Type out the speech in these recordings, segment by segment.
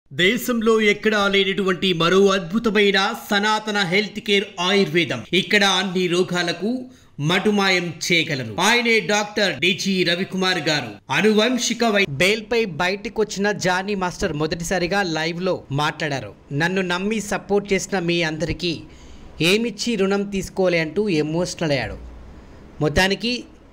దేశంలో ఎక్కడా లేనటువంటి మరో అద్భుతమైన సనాతన హెల్త్ కేర్ ఆయుర్వేదం ఇక్కడ అన్ని రోగాలకు మటుమాయం చేయగలరు ఆయనే డాక్టర్ డిజి రవికుమార్ గారు అనువంశిక వై బెయిల్ పై బయటకు వచ్చిన జానీ మాస్టర్ మొదటిసారిగా లైవ్ లో మాట్లాడారు నన్ను నమ్మి సపోర్ట్ చేసిన మీ అందరికీ ఏమిచ్చి రుణం తీసుకోలే అంటూ ఎమోషనల్ అయ్యాడు మొత్తానికి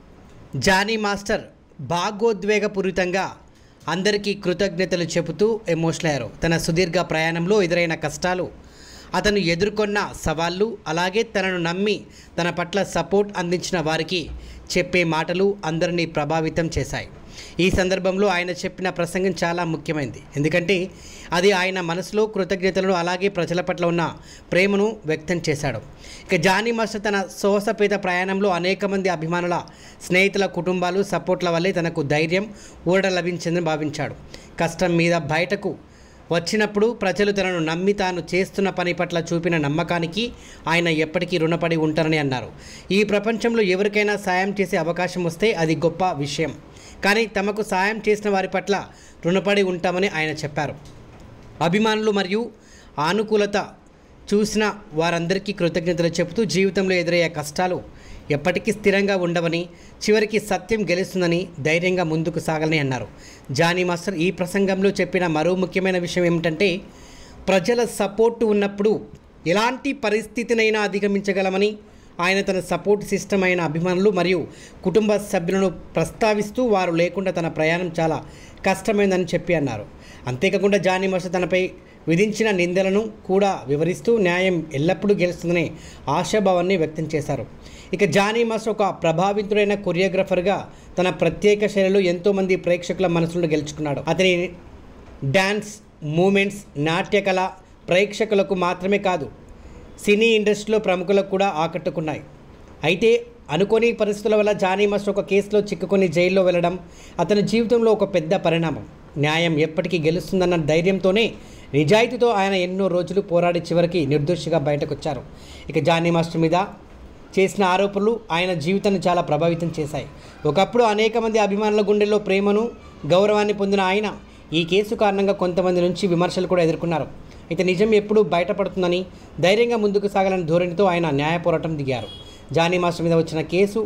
జానీ మాస్టర్ భాగోద్వేగపూరితంగా అందరికీ కృతజ్ఞతలు చెబుతూ ఎమోషనల్ అయ్యారు తన సుదీర్ఘ ప్రయాణంలో ఎదురైన కష్టాలు అతను ఎదుర్కొన్న సవాళ్ళు అలాగే తనను నమ్మి తన పట్ల సపోర్ట్ అందించిన వారికి చెప్పే మాటలు అందరినీ ప్రభావితం చేశాయి ఈ సందర్భంలో ఆయన చెప్పిన ప్రసంగం చాలా ముఖ్యమైనది ఎందుకంటే అది ఆయన మనసులో కృతజ్ఞతలను అలాగే ప్రజల పట్ల ఉన్న ప్రేమను వ్యక్తం చేశాడు ఇక జానీ మాస్టర్ తన సోహసపేత ప్రయాణంలో అనేక మంది అభిమానుల స్నేహితుల కుటుంబాలు సపోర్ట్ల వల్లే తనకు ధైర్యం ఊరట లభించిందని భావించాడు కష్టం మీద బయటకు వచ్చినప్పుడు ప్రజలు తనను నమ్మి తాను చేస్తున్న పని పట్ల చూపిన నమ్మకానికి ఆయన ఎప్పటికీ రుణపడి ఉంటారని అన్నారు ఈ ప్రపంచంలో ఎవరికైనా సాయం చేసే అవకాశం వస్తే అది గొప్ప విషయం కానీ తమకు సాయం చేసిన వారి పట్ల రుణపడి ఉంటామని ఆయన చెప్పారు అభిమానులు మరియు ఆనుకూలత చూసిన వారందరికీ కృతజ్ఞతలు చెబుతూ జీవితంలో ఎదురయ్యే కష్టాలు ఎప్పటికీ స్థిరంగా ఉండవని చివరికి సత్యం గెలుస్తుందని ధైర్యంగా ముందుకు సాగాలని అన్నారు జానీ మాస్టర్ ఈ ప్రసంగంలో చెప్పిన మరో ముఖ్యమైన విషయం ఏమిటంటే ప్రజల సపోర్టు ఉన్నప్పుడు ఎలాంటి పరిస్థితినైనా అధిగమించగలమని ఆయన తన సపోర్ట్ సిస్టమ్ అయిన అభిమానులు మరియు కుటుంబ సభ్యులను ప్రస్తావిస్తూ వారు లేకుండా తన ప్రయాణం చాలా కష్టమైందని చెప్పి అన్నారు అంతేకాకుండా జానీ మాస్టర్ తనపై విధించిన నిందలను కూడా వివరిస్తూ న్యాయం ఎల్లప్పుడూ గెలుస్తుందనే ఆశాభావాన్ని వ్యక్తం చేశారు ఇక జానీ మాస్టర్ ఒక ప్రభావితుడైన కొరియోగ్రఫర్గా తన ప్రత్యేక శైలిలో ఎంతోమంది ప్రేక్షకుల మనసులను గెలుచుకున్నాడు అతని డ్యాన్స్ మూమెంట్స్ నాట్యకళ ప్రేక్షకులకు మాత్రమే కాదు సినీ ఇండస్ట్రీలో ప్రముఖులకు కూడా ఆకట్టుకున్నాయి అయితే అనుకోని పరిస్థితుల వల్ల జానీ మాస్టర్ ఒక కేసులో చిక్కుకొని జైల్లో వెళ్ళడం అతని జీవితంలో ఒక పెద్ద పరిణామం న్యాయం ఎప్పటికీ గెలుస్తుందన్న ధైర్యంతోనే నిజాయితీతో ఆయన ఎన్నో రోజులు పోరాడి చివరికి నిర్దోషిగా బయటకు వచ్చారు ఇక జానీ మాస్టర్ మీద చేసిన ఆరోపణలు ఆయన జీవితాన్ని చాలా ప్రభావితం చేశాయి ఒకప్పుడు అనేక మంది అభిమానుల గుండెల్లో ప్రేమను గౌరవాన్ని పొందిన ఆయన ఈ కేసు కారణంగా కొంతమంది నుంచి విమర్శలు కూడా ఎదుర్కొన్నారు అయితే నిజం ఎప్పుడు బయటపడుతుందని ధైర్యంగా ముందుకు సాగాలని ధోరణితో ఆయన న్యాయ పోరాటం దిగారు జానీ మాస్టర్ మీద వచ్చిన కేసు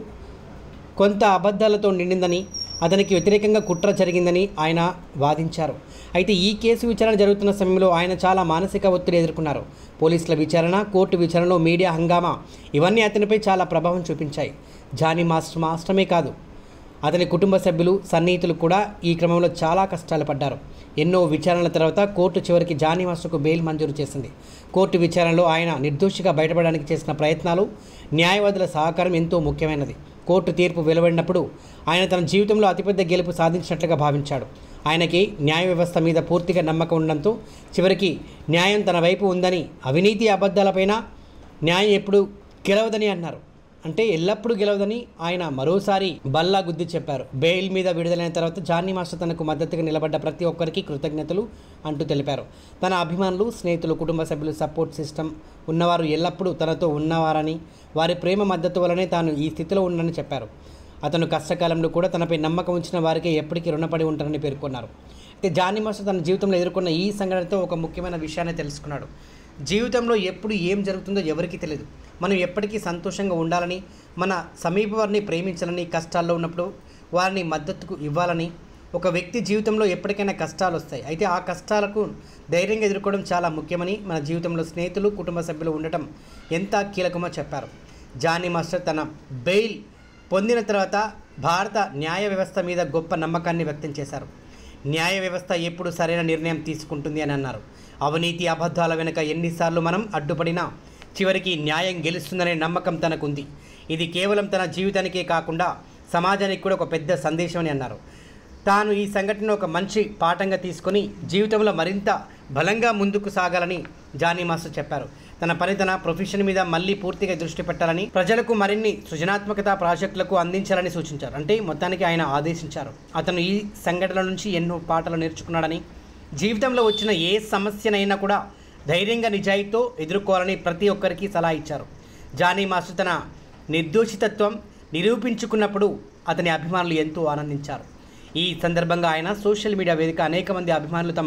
కొంత అబద్ధాలతో నిండిందని అతనికి వ్యతిరేకంగా కుట్ర జరిగిందని ఆయన వాదించారు అయితే ఈ కేసు విచారణ జరుగుతున్న సమయంలో ఆయన చాలా మానసిక ఒత్తిడి ఎదుర్కొన్నారు పోలీసుల విచారణ కోర్టు విచారణలో మీడియా హంగామా ఇవన్నీ అతనిపై చాలా ప్రభావం చూపించాయి జానీ మాస్టర్ మాస్టమే కాదు అతని కుటుంబ సభ్యులు సన్నిహితులు కూడా ఈ క్రమంలో చాలా కష్టాలు పడ్డారు ఎన్నో విచారణల తర్వాత కోర్టు చివరికి జానీ మాస్టర్కు బెయిల్ మంజూరు చేసింది కోర్టు విచారణలో ఆయన నిర్దోషిగా బయటపడడానికి చేసిన ప్రయత్నాలు న్యాయవాదుల సహకారం ఎంతో ముఖ్యమైనది కోర్టు తీర్పు వెలువడినప్పుడు ఆయన తన జీవితంలో అతిపెద్ద గెలుపు సాధించినట్లుగా భావించాడు ఆయనకి న్యాయ వ్యవస్థ మీద పూర్తిగా నమ్మకం ఉండడంతో చివరికి న్యాయం తన వైపు ఉందని అవినీతి అబద్ధాలపైన న్యాయం ఎప్పుడు గెలవదని అన్నారు అంటే ఎల్లప్పుడూ గెలవదని ఆయన మరోసారి బల్లా గుద్ది చెప్పారు బెయిల్ మీద విడుదలైన తర్వాత జానీ మాస్టర్ తనకు మద్దతుగా నిలబడ్డ ప్రతి ఒక్కరికి కృతజ్ఞతలు అంటూ తెలిపారు తన అభిమానులు స్నేహితులు కుటుంబ సభ్యులు సపోర్ట్ సిస్టమ్ ఉన్నవారు ఎల్లప్పుడూ తనతో ఉన్నవారని వారి ప్రేమ మద్దతు వలనే తాను ఈ స్థితిలో ఉండని చెప్పారు అతను కష్టకాలంలో కూడా తనపై నమ్మకం ఉంచిన వారికే ఎప్పటికీ రుణపడి ఉంటారని పేర్కొన్నారు అయితే జానీ మాస్టర్ తన జీవితంలో ఎదుర్కొన్న ఈ సంఘటనతో ఒక ముఖ్యమైన విషయాన్ని తెలుసుకున్నాడు జీవితంలో ఎప్పుడు ఏం జరుగుతుందో ఎవరికీ తెలియదు మనం ఎప్పటికీ సంతోషంగా ఉండాలని మన సమీప వారిని ప్రేమించాలని కష్టాల్లో ఉన్నప్పుడు వారిని మద్దతుకు ఇవ్వాలని ఒక వ్యక్తి జీవితంలో ఎప్పటికైనా కష్టాలు వస్తాయి అయితే ఆ కష్టాలకు ధైర్యంగా ఎదుర్కోవడం చాలా ముఖ్యమని మన జీవితంలో స్నేహితులు కుటుంబ సభ్యులు ఉండటం ఎంత కీలకమో చెప్పారు జానీ మాస్టర్ తన బెయిల్ పొందిన తర్వాత భారత న్యాయ వ్యవస్థ మీద గొప్ప నమ్మకాన్ని వ్యక్తం చేశారు న్యాయ వ్యవస్థ ఎప్పుడు సరైన నిర్ణయం తీసుకుంటుంది అని అన్నారు అవినీతి అబద్ధాల వెనుక ఎన్నిసార్లు మనం అడ్డుపడినా చివరికి న్యాయం గెలుస్తుందనే నమ్మకం తనకుంది ఇది కేవలం తన జీవితానికే కాకుండా సమాజానికి కూడా ఒక పెద్ద సందేశం అని అన్నారు తాను ఈ సంఘటన ఒక మంచి పాఠంగా తీసుకొని జీవితంలో మరింత బలంగా ముందుకు సాగాలని జానీ మాస్టర్ చెప్పారు తన పని తన ప్రొఫెషన్ మీద మళ్ళీ పూర్తిగా దృష్టి పెట్టాలని ప్రజలకు మరిన్ని సృజనాత్మకత ప్రాజెక్టులకు అందించాలని సూచించారు అంటే మొత్తానికి ఆయన ఆదేశించారు అతను ఈ సంఘటన నుంచి ఎన్నో పాఠాలు నేర్చుకున్నాడని జీవితంలో వచ్చిన ఏ సమస్యనైనా కూడా ధైర్యంగా నిజాయితీతో ఎదుర్కోవాలని ప్రతి ఒక్కరికి సలహా ఇచ్చారు జానీ మాస్టర్ తన నిర్దోషితత్వం నిరూపించుకున్నప్పుడు అతని అభిమానులు ఎంతో ఆనందించారు ఈ సందర్భంగా ఆయన సోషల్ మీడియా వేదిక అనేక మంది అభిమానులు తమ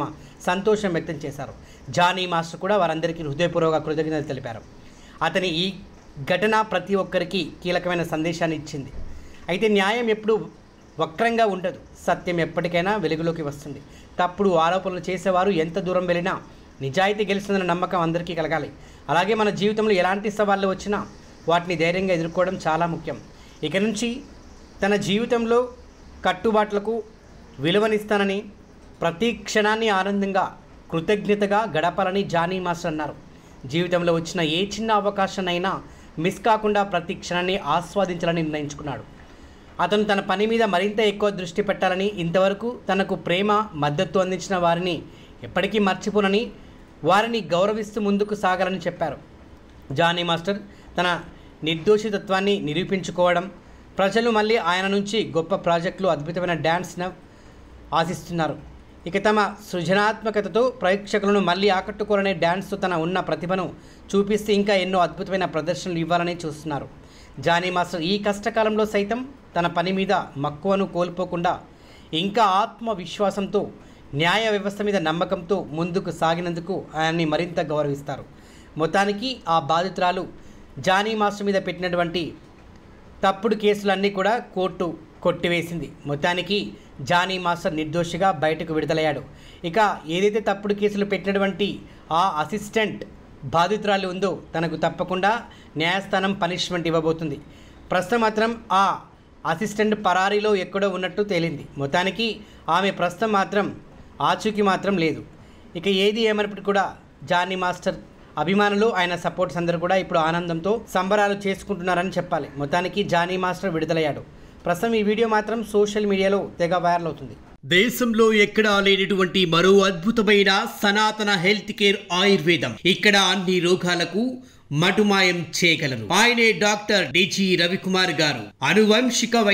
సంతోషం వ్యక్తం చేశారు జానీ మాస్టర్ కూడా వారందరికీ హృదయపూర్వక కృతజ్ఞతలు తెలిపారు అతని ఈ ఘటన ప్రతి ఒక్కరికి కీలకమైన సందేశాన్ని ఇచ్చింది అయితే న్యాయం ఎప్పుడు వక్రంగా ఉండదు సత్యం ఎప్పటికైనా వెలుగులోకి వస్తుంది తప్పుడు ఆరోపణలు చేసేవారు ఎంత దూరం వెళ్ళినా నిజాయితీ గెలుస్తుందన్న నమ్మకం అందరికీ కలగాలి అలాగే మన జీవితంలో ఎలాంటి సవాళ్ళు వచ్చినా వాటిని ధైర్యంగా ఎదుర్కోవడం చాలా ముఖ్యం ఇక నుంచి తన జీవితంలో కట్టుబాట్లకు విలువనిస్తానని ప్రతి క్షణాన్ని ఆనందంగా కృతజ్ఞతగా గడపాలని జానీ మాస్టర్ అన్నారు జీవితంలో వచ్చిన ఏ చిన్న అవకాశాన్నైనా మిస్ కాకుండా ప్రతి క్షణాన్ని ఆస్వాదించాలని నిర్ణయించుకున్నాడు అతను తన పని మీద మరింత ఎక్కువ దృష్టి పెట్టాలని ఇంతవరకు తనకు ప్రేమ మద్దతు అందించిన వారిని ఎప్పటికీ మర్చిపోనని వారిని గౌరవిస్తూ ముందుకు సాగాలని చెప్పారు జానీ మాస్టర్ తన నిర్దోషితత్వాన్ని నిరూపించుకోవడం ప్రజలు మళ్ళీ ఆయన నుంచి గొప్ప ప్రాజెక్టులు అద్భుతమైన డ్యాన్స్ను ఆశిస్తున్నారు ఇక తమ సృజనాత్మకతతో ప్రేక్షకులను మళ్ళీ ఆకట్టుకోవాలనే డ్యాన్స్తో తన ఉన్న ప్రతిభను చూపిస్తే ఇంకా ఎన్నో అద్భుతమైన ప్రదర్శనలు ఇవ్వాలని చూస్తున్నారు జానీ మాస్టర్ ఈ కష్టకాలంలో సైతం తన పని మీద మక్కువను కోల్పోకుండా ఇంకా ఆత్మవిశ్వాసంతో న్యాయ వ్యవస్థ మీద నమ్మకంతో ముందుకు సాగినందుకు ఆయన్ని మరింత గౌరవిస్తారు మొత్తానికి ఆ బాధితురాలు జానీ మాస్టర్ మీద పెట్టినటువంటి తప్పుడు కేసులన్నీ కూడా కోర్టు కొట్టివేసింది మొత్తానికి జానీ మాస్టర్ నిర్దోషిగా బయటకు విడుదలయ్యాడు ఇక ఏదైతే తప్పుడు కేసులు పెట్టినటువంటి ఆ అసిస్టెంట్ బాధితురాలు ఉందో తనకు తప్పకుండా న్యాయస్థానం పనిష్మెంట్ ఇవ్వబోతుంది ప్రస్తుతం మాత్రం ఆ అసిస్టెంట్ పరారీలో ఎక్కడో ఉన్నట్టు తేలింది మొత్తానికి ఆమె ప్రస్తుతం మాత్రం ఆచూకీ మాత్రం లేదు ఇక ఏది ఏమైనప్పటికీ కూడా జానీ మాస్టర్ అభిమానులు ఆయన సపోర్ట్స్ అందరూ కూడా ఇప్పుడు ఆనందంతో సంబరాలు చేసుకుంటున్నారని చెప్పాలి మొత్తానికి జానీ మాస్టర్ విడుదలయ్యాడు ప్రస్తుతం ఈ వీడియో మాత్రం సోషల్ మీడియాలో తెగ వైరల్ అవుతుంది దేశంలో ఎక్కడా లేనటువంటి మరో అద్భుతమైన సనాతన హెల్త్ కేర్ ఆయుర్వేదం ఇక్కడ అన్ని రోగాలకు మటుమాయం చేయగలరు ఆయనే డాక్టర్ డిజి రవికుమార్ గారు అనువంశిక వై-